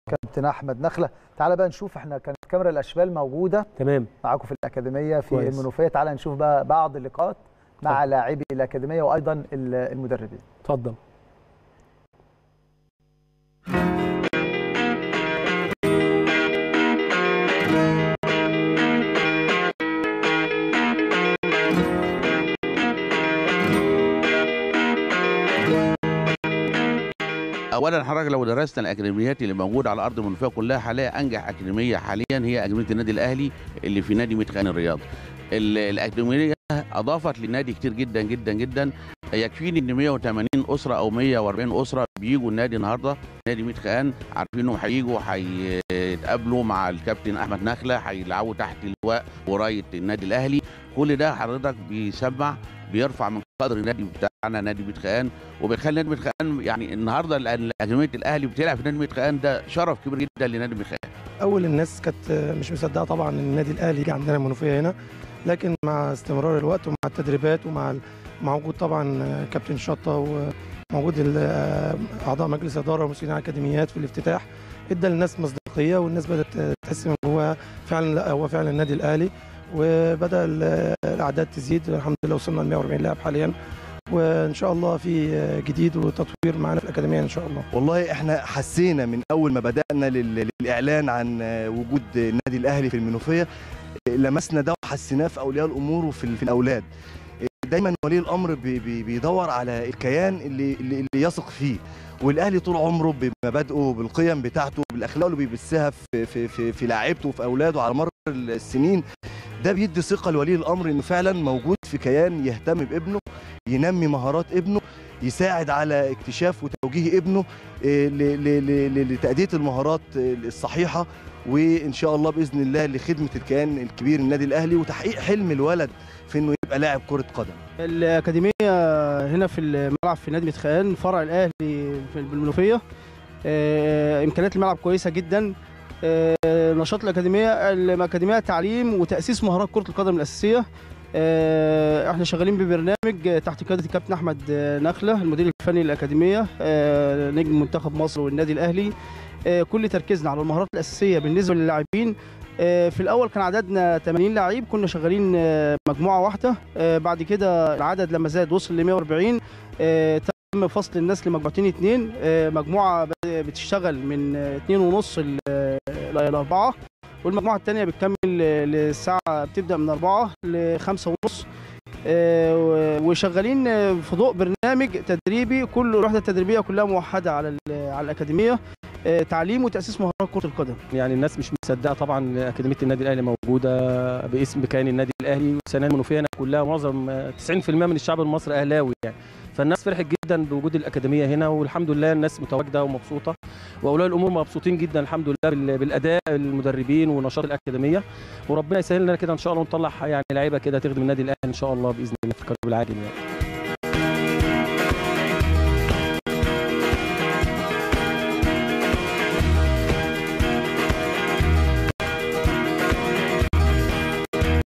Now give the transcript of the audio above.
كابتن احمد نخله تعالى بقى نشوف احنا كانت كاميرا الاشبال موجوده تمام معاكم في الاكاديميه في كويس. المنوفيه تعالى نشوف بقى بعض اللقاءات مع لاعبي الاكاديميه وايضا ال- المدربين اتفضل اولا حضرتك لو درست الاكاديميات اللي موجوده على ارض المنوفيه كلها حاليا انجح اكاديميه حاليا هي اكاديميه النادي الاهلي اللي في نادي ميت خان الرياض ال- الاكاديميه اضافت للنادي كتير جدا جدا جدا يكفيني ان 180 اسره او 140 اسره بيجوا النادي النهارده نادي ميت خان عارفين انهم هيجوا هيتقابلوا مع الكابتن احمد نخله هيلعبوا تحت اللواء ورايه النادي الاهلي كل ده حضرتك بيسمع بيرفع من قدر النادي بتاعنا نادي ميت خان وبيخلي نادي ميت خان يعني النهارده لأن اكاديميه الاهلي بتلعب في نادي ميت خان ده شرف كبير جدا لنادي ميت خان اول الناس كانت مش مصدقه طبعا ان النادي الاهلي يجي عندنا المنوفيه هنا لكن مع استمرار الوقت ومع التدريبات ومع ال- مع وجود طبعا كابتن شطه وموجود ال- اعضاء مجلس اداره ومسؤولين عن الاكاديميات في الافتتاح ادى للناس مصداقيه والناس بدات تحس ان هو فعلا لا هو فعلا النادي الاهلي وبدا ال- الاعداد تزيد الحمد لله وصلنا ل 140 لاعب حاليا وان شاء الله في جديد وتطوير معانا في الاكاديميه ان شاء الله والله احنا حسينا من اول ما بدانا لل- للاعلان عن وجود النادي الاهلي في المنوفيه لمسنا ده وحسيناه في اولياء الامور وفي في الاولاد دايما ولي الامر بي- بي- بيدور على الكيان اللي اللي اللي يثق فيه والاهلي طول عمره بمبادئه بالقيم بتاعته بالاخلاق اللي بيبثها في في في, في لاعيبته وفي اولاده على مر السنين ده بيدي ثقه لولي الامر انه فعلا موجود في كيان يهتم بابنه ينمي مهارات ابنه يساعد على اكتشاف وتوجيه ابنه إيه، ل- ل- ل- ل- لتأدية المهارات الصحيحة وإن شاء الله بإذن الله لخدمة الكيان الكبير النادي الأهلي وتحقيق حلم الولد في إنه يبقى لاعب كرة قدم الأكاديمية هنا في الملعب في نادي متخان فرع الأهلي في المنوفية آه، إمكانيات الملعب كويسة جدا آه، نشاط الأكاديمية الأكاديمية تعليم وتأسيس مهارات كرة القدم الأساسية آه، احنا شغالين ببرنامج تحت قيادة الكابتن أحمد نخلة المدير الفني للأكاديمية آه، نجم منتخب مصر والنادي الأهلي آه، كل تركيزنا على المهارات الأساسية بالنسبة للاعبين آه، في الأول كان عددنا 80 لعيب كنا شغالين آه، مجموعة واحدة آه، بعد كده العدد لما زاد وصل ل 140 آه، تم فصل الناس لمجموعتين اتنين آه، مجموعة ب- بتشتغل من آه، اتنين ونص ل- ل- لأربعة والمجموعة التانية بتكمل آه، للساعة بتبدأ من أربعة لخمسة ونص آه، و- وشغالين آه، في ضوء برنامج تدريبي كل الوحدة التدريبية كلها موحدة على ال- على الأكاديمية آه، تعليم وتأسيس مهارات كرة القدم يعني الناس مش مصدقه طبعا اكاديميه النادي الاهلي موجوده باسم كيان النادي الاهلي والسنه المنوفيه هنا كلها معظم آه، 90% من الشعب المصري اهلاوي يعني فالناس فرحت جدا بوجود الاكاديميه هنا والحمد لله الناس متواجده ومبسوطه واولياء الامور مبسوطين جدا الحمد لله بال- بالاداء المدربين ونشاط الاكاديميه وربنا يسهل لنا كده ان شاء الله ونطلع يعني لعيبه كده تخدم النادي الاهلي ان شاء الله باذن الله في القريب العاجل يعني